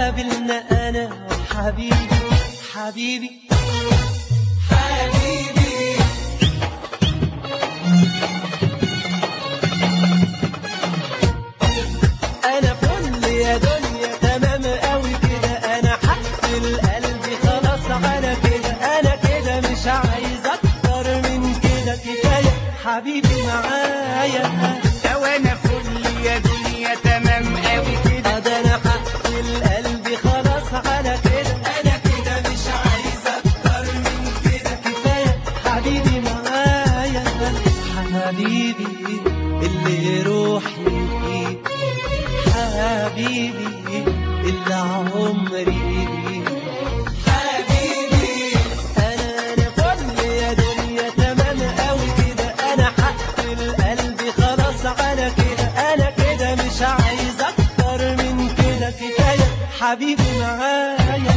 قابلنا انا وحبيبي حبيبي حبيبي انا فل يا دنيا تمام قوي كده انا حقفل قلبي خلاص على كده انا كده مش عايز اكتر من كده كفايه حبيبي معايا لو انا فل يا دنيا تمام قوي كده ده انا حقفل قلبي خلاص على كده انا كده مش عايز اكتر من كده كفايه حبيبي معايا حبيبي اللي روحي فيه حبيبي اللي عمري حبيبي انا انا فل يا دنيا تمام قوي كده انا حقفل قلبي خلاص على كده انا كده مش عايز اكتر من كده كفايه حبيبي معايا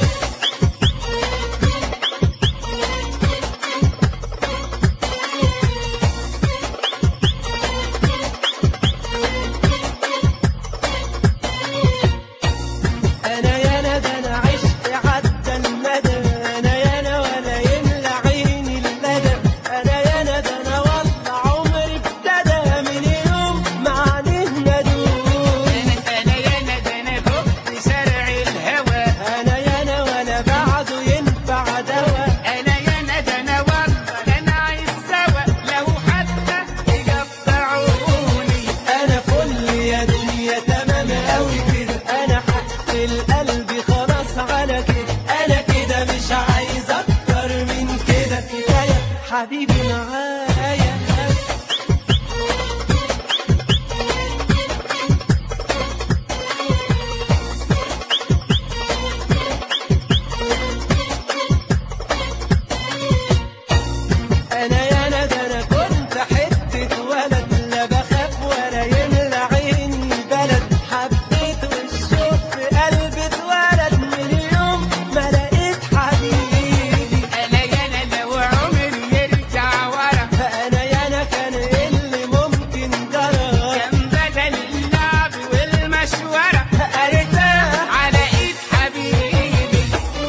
انا يا انا ده انا عشت عدى المدى انا يا انا ولا يملى عيني الندى انا يا انا ده انا والله عمري ابتدى من يوم ما عليه ندوم انا انا يا انا ده انا فوق شارع الهوى انا يا انا ولا بعده ينفع دوا انا يا انا ده انا والله انا عايز سوا لو حتى يقطعوني انا فل يا دنيا تمام قوي كده انا حقفل قلبي خلاص على كده انا كده مش عايز اكتر من كده كفايه حبيبي معايا انا يا انا ده انا كنت حته ولد لا بخاف ولا يملى عيني بلد حبيت والشوق في قلبي اتولد من يوم ما لقيت حبيبي انا يا انا لو عمري يرجع ورا انا يا انا كان إيه اللي ممكن جرى كان بدل اللعب والمشوره ارتاح على ايد حبيبي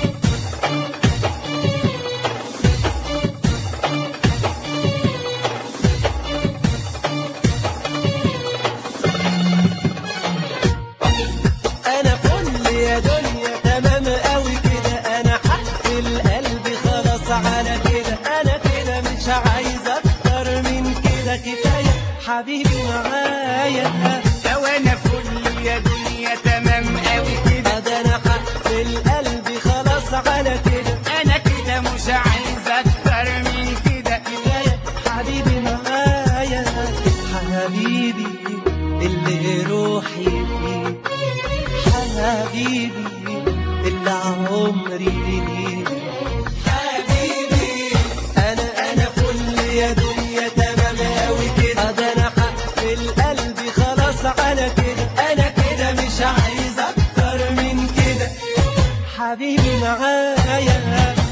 انا فل يا دنيا تمام قوي كده انا حقفل قلبي خلاص على كده انا كده مش عايز اكتر من كده كفايه حبيبي معايا لو انا فل يا دنيا تمام قوي كده ده انا حقفل قلبي خلاص على كده انا كده مش عايز اكتر من كده كفايه حبيبي معايا حبيبي اللي روحي فيه حبيبي اللي عمري حبيبي انا انا فل يا دنيا تمام قوي كده ده انا حقفل قلبي خلاص على كده انا كده مش عايز اكتر من كده حبيبي معايا